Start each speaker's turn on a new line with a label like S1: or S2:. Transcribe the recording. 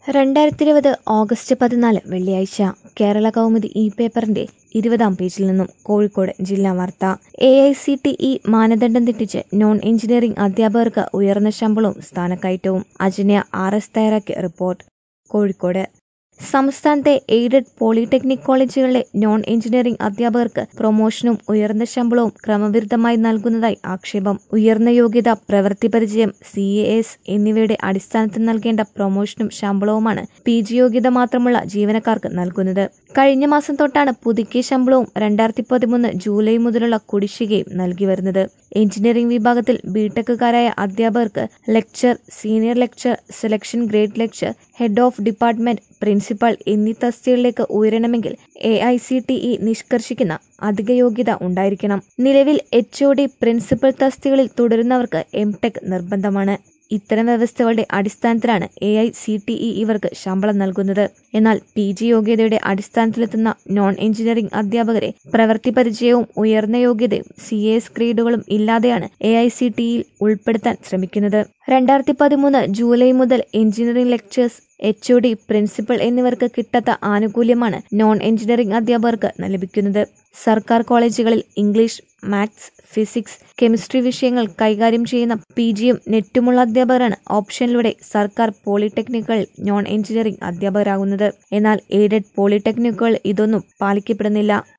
S1: രണ്ടായിരത്തി ഇരുപത് ഓഗസ്റ്റ് പതിനാല് വെള്ളിയാഴ്ച കേരള കൗമുദി ഇ പേപ്പറിന്റെ ഇരുപതാം പേജിൽ നിന്നും കോഴിക്കോട് ജില്ലാ വാർത്ത A I C T E മാനദണ്ഡം തെറ്റിച്ച് നോൺ എഞ്ചിനീയറിംഗ് അധ്യാപകർക്ക് ഉയർന്ന ശമ്പളവും സ്ഥാനക്കയറ്റവും അജന്യ ആർ എസ് തയ്യാറാക്കിയ റിപ്പോർട്ട് കോഴിക്കോട് സംസ്ഥാനത്തെ എയ്ഡഡ് പോളിടെക്നിക് കോളേജുകളിലെ നോൺ എഞ്ചിനീയറിംഗ് അധ്യാപകർക്ക് പ്രൊമോഷനും ഉയർന്ന ശമ്പളവും ക്രമവിരുദ്ധമായി നൽകുന്നതായി ആക്ഷേപം ഉയർന്ന യോഗ്യത പ്രവൃത്തി പരിചയം സി എ എസ് എന്നിവയുടെ അടിസ്ഥാനത്തിൽ നൽകേണ്ട പ്രൊമോഷനും ശമ്പളവുമാണ് പി ജി യോഗ്യത മാത്രമുള്ള ജീവനക്കാർക്ക് നൽകുന്നത് കഴിഞ്ഞ മാസം തൊട്ടാണ് പുതുക്കിയ ശമ്പളവും രണ്ടായിരത്തി പതിമൂന്ന് ജൂലൈ മുതലുള്ള കുടിശ്ശികയും നൽകി വരുന്നത് എഞ്ചിനീയറിംഗ് വിഭാഗത്തിൽ ബിടെക്കുകാരായ അധ്യാപകർക്ക് lecturer senior lecturer selection grade lecturer head of department principal എന്നീ തസ്തികകളിലേക്ക് ഉയരണമെങ്കിൽ A I C T E നിഷ്കർഷിക്കുന്ന അധിക യോഗ്യത ഉണ്ടായിരിക്കണം നിലവിൽ എച്ച് ഒ ഡി പ്രിൻസിപ്പൽ തസ്തികകളിൽ തുടരുന്നവർക്ക് എം ടെക് നിർബന്ധമാണ് ഇത്തരം വ്യവസ്ഥകളുടെ അടിസ്ഥാനത്തിലാണ് A I C T E ഇവർക്ക് ശമ്പളം നൽകുന്നത് എന്നാൽ പി ജി യോഗ്യതയുടെ അടിസ്ഥാനത്തിലെത്തുന്ന നോൺ എഞ്ചിനീയറിംഗ് അധ്യാപകരെ പ്രവൃത്തി പരിചയവും ഉയർന്ന യോഗ്യതയും സി എസ് ഗ്രേഡുകളും ഇല്ലാതെയാണ് എ ഐ സി ടി ഇയിൽ ഉൾപ്പെടുത്താൻ ശ്രമിക്കുന്നത് രണ്ടായിരത്തി പതിമൂന്ന് ജൂലൈ മുതൽ engineering lecturers H O D principal എന്നിവർക്ക് കിട്ടാത്ത ആനുകൂല്യമാണ് നോൺ എഞ്ചിനീയറിംഗ് അധ്യാപകർക്ക് ലഭിക്കുന്നത് സർക്കാർ കോളേജുകളിൽ ഇംഗ്ലീഷ് മാത്സ് ഫിസിക്സ് കെമിസ്ട്രി വിഷയങ്ങൾ കൈകാര്യം ചെയ്യുന്ന പി ജിയും നെറ്റുമുള്ള അധ്യാപകരാണ് ഓപ്ഷനിലൂടെ സർക്കാർ പോളിടെക്നിക്കുകളിൽ നോൺ എഞ്ചിനീയറിംഗ് അധ്യാപകരാകുന്നത് എന്നാൽ എയ്ഡഡ് പോളിടെക്നിക്കുകൾ ഇതൊന്നും പാലിക്കപ്പെടുന്നില്ല